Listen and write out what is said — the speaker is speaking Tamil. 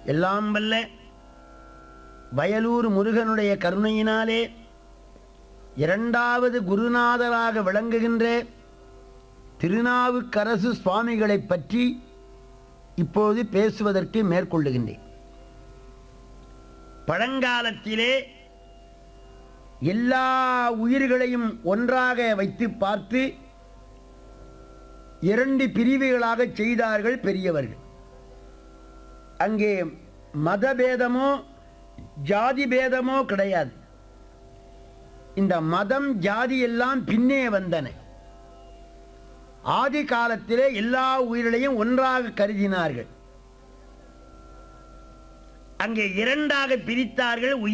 எல்லாம் வல்ல வயலூர் முருகனுடைய கருணையினாலே இரண்டாவது குருநாதராக விளங்குகின்ற திருநாவுக்கரசு சுவாமிகளைப் பற்றி இப்போது பேசுவதற்கு மேற்கொள்ளுகின்றேன் பழங்காலத்திலே எல்லா உயிர்களையும் ஒன்றாக வைத்து பார்த்து இரண்டு பிரிவுகளாக செய்தார்கள் பெரியவர்கள் அங்கே மதபேதமோ ஜாதி பேதமோ கிடையாது இந்த மதம் ஜாதி எல்லாம் பின்னே வந்தன ஆதி காலத்திலே எல்லா உயிர்களையும் ஒன்றாக கருதினார்கள் அங்கே இரண்டாக பிரித்தார்கள் உயிர்